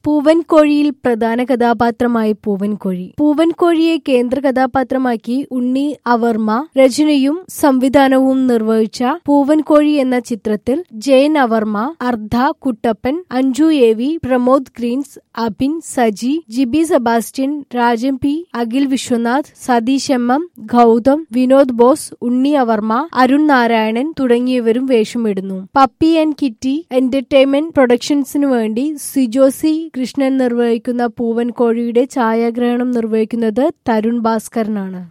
പൂവൻകോഴിയിൽ പ്രധാന കഥാപാത്രമായി പൂവൻകോഴി പൂവൻകോഴിയെ കേന്ദ്ര കഥാപാത്രമാക്കി ഉണ്ണി അവർമ്മ രചനയും സംവിധാനവും നിർവഹിച്ച പൂവൻകോഴി എന്ന ചിത്രത്തിൽ ജയൻ അവർമ്മ അർദ്ധ Kuttappan Anju A V Pramod Greens Abin Saji Jibi Sebastian Rajan P Akhil Vishwanath Satheesh M M Gautham Vinod Bose Unni അവർമ്മ അരുൺ നാരായണൻ തുടങ്ങിയവരും വേഷമിടുന്നു പപ്പി ആൻഡ് കിറ്റി എന്റർടൈൻമെന്റ് പ്രൊഡക്ഷൻസിനു വേണ്ടി സിജോസി കൃഷ്ണൻ നിർവഹിക്കുന്ന പൂവൻ കോഴിയുടെ ഛായാഗ്രഹണം നിർവഹിക്കുന്നത് തരുൺ ഭാസ്കരനാണ്